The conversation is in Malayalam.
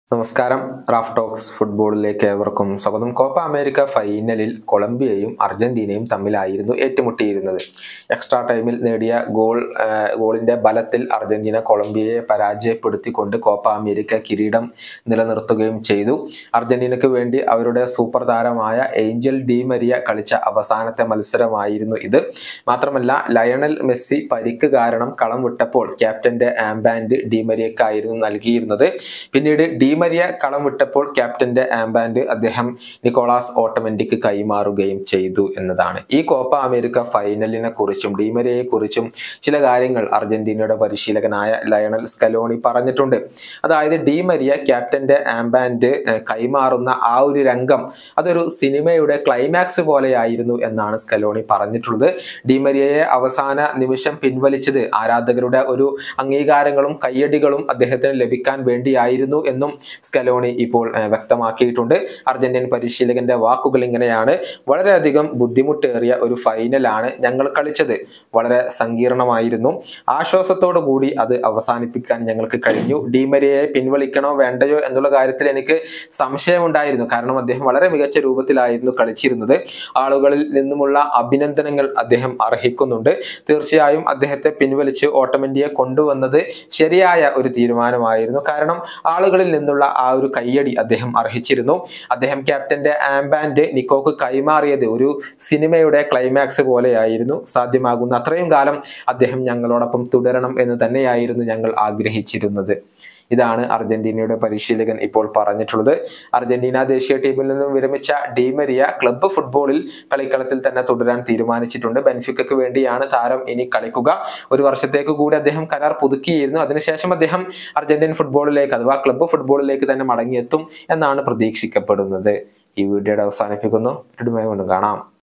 നമസ്കാരം റാഫ് ടോക്സ് ഫുട്ബോളിലേക്ക് ഏവർക്കും സ്വാഗതം കോപ്പ അമേരിക്ക ഫൈനലിൽ കൊളംബിയയും അർജന്റീനയും തമ്മിലായിരുന്നു ഏറ്റുമുട്ടിയിരുന്നത് എക്സ്ട്രാ ടൈമിൽ നേടിയ ഗോൾ ആ, ഗോളിന്റെ ബലത്തിൽ അർജന്റീന കൊളംബിയയെ പരാജയപ്പെടുത്തിക്കൊണ്ട് കോപ്പ അമേരിക്ക കിരീടം നിലനിർത്തുകയും ചെയ്തു അർജന്റീനയ്ക്ക് വേണ്ടി അവരുടെ സൂപ്പർ താരമായ ഏഞ്ചൽ ഡി മരിയ കളിച്ച അവസാനത്തെ മത്സരമായിരുന്നു ഇത് മാത്രമല്ല ലയണൽ മെസ്സി പരിക്ക് കാരണം കളം വിട്ടപ്പോൾ ക്യാപ്റ്റന്റെ ആംബാൻഡ് ഡി മരിയക്കായിരുന്നു നൽകിയിരുന്നത് പിന്നീട് ഡി മരിയ കളം വിട്ടപ്പോൾ ക്യാപ്റ്റന്റെ ആംബാൻഡ് അദ്ദേഹം നിക്കോളാസ് ഓട്ടോമെന്റിക്ക് കൈമാറുകയും ചെയ്തു എന്നതാണ് ഈ കോപ്പ അമേരിക്ക ഫൈനലിനെ കുറിച്ചും ഡി മരിയയെ കുറിച്ചും ചില കാര്യങ്ങൾ അർജന്റീനയുടെ പരിശീലകനായ ലയണൽ സ്കലോണി പറഞ്ഞിട്ടുണ്ട് അതായത് ഡി മരിയ ക്യാപ്റ്റന്റെ ആംബാൻഡ് ഏഹ്, കൈമാറുന്ന ആ ഒരു രംഗം അതൊരു സിനിമയുടെ ക്ലൈമാക്സ് പോലെയായിരുന്നു എന്നാണ് സ്കലോണി പറഞ്ഞിട്ടുള്ളത് ഡി മരിയയെ അവസാന നിമിഷം പിൻവലിച്ചത് ആരാധകരുടെ ഒരു അംഗീകാരങ്ങളും കയ്യടികളും അദ്ദേഹത്തിന് ലഭിക്കാൻ വേണ്ടിയായിരുന്നു എന്നും സ്കലോണി ഇപ്പോൾ ഏഹ്, വ്യക്തമാക്കിയിട്ടുണ്ട് അർജന്റീൻ പരിശീലകന്റെ വാക്കുകൾ ഇങ്ങനെയാണ് വളരെയധികം ബുദ്ധിമുട്ടേറിയ ഒരു ഫൈനലാണ് ഞങ്ങൾ കളിച്ചത് വളരെ സങ്കീർണമായിരുന്നു ആശ്വാസത്തോടു കൂടി അത് അവസാനിപ്പിക്കാൻ ഞങ്ങൾക്ക് കഴിഞ്ഞു ഡിമരിയെ പിൻവലിക്കണോ വേണ്ടയോ എന്നുള്ള കാര്യത്തിൽ എനിക്ക് സംശയമുണ്ടായിരുന്നു കാരണം അദ്ദേഹം വളരെ മികച്ച രൂപത്തിലായിരുന്നു കളിച്ചിരുന്നത് ആളുകളിൽ നിന്നുമുള്ള അഭിനന്ദനങ്ങൾ അദ്ദേഹം അർഹിക്കുന്നുണ്ട് തീർച്ചയായും അദ്ദേഹത്തെ പിൻവലിച്ച് ഓട്ടോമെന്റിയെ കൊണ്ടുവന്നത് ശരിയായ ഒരു തീരുമാനമായിരുന്നു കാരണം ആളുകളിൽ നിന്നുള്ള ആ ഒരു കയ്യടി അദ്ദേഹം അർഹിച്ചിരുന്നു അദ്ദേഹം ക്യാപ്റ്റന്റെ ആംബാൻഡ് നിക്കോക്ക് കൈമാറിയത് ഒരു സിനിമയുടെ ക്ലൈമാക്സ് പോലെയായിരുന്നു സാധ്യമാകുന്ന അത്രയും കാലം അദ്ദേഹം ഞങ്ങളോടൊപ്പം തുടരണം എന്ന് തന്നെയായിരുന്നു ഞങ്ങൾ ആഗ്രഹിച്ചിരുന്നത് ഇതാണ് അർജന്റീനയുടെ പരിശീലകൻ ഇപ്പോൾ പറഞ്ഞിട്ടുള്ളത് അർജന്റീന ദേശീയ ടീമിൽ നിന്നും വിരമിച്ച ഡീമരിയ ക്ലബ്ബ് ഫുട്ബോളിൽ കളിക്കളത്തിൽ തന്നെ തുടരാൻ തീരുമാനിച്ചിട്ടുണ്ട് ബെൻഫിക്കക്ക് വേണ്ടിയാണ് താരം ഇനി കളിക്കുക ഒരു വർഷത്തേക്ക് കൂടി അദ്ദേഹം കരാർ പുതുക്കിയിരുന്നു അതിനുശേഷം അദ്ദേഹം അർജന്റീൻ ഫുട്ബോളിലേക്ക് അഥവാ ക്ലബ്ബ് ഫുട്ബോളിലേക്ക് തന്നെ മടങ്ങിയെത്തും എന്നാണ് പ്രതീക്ഷിക്കപ്പെടുന്നത് ഈ വീഡിയോയുടെ അവസാനിപ്പിക്കുന്നു വീണ്ടും കാണാം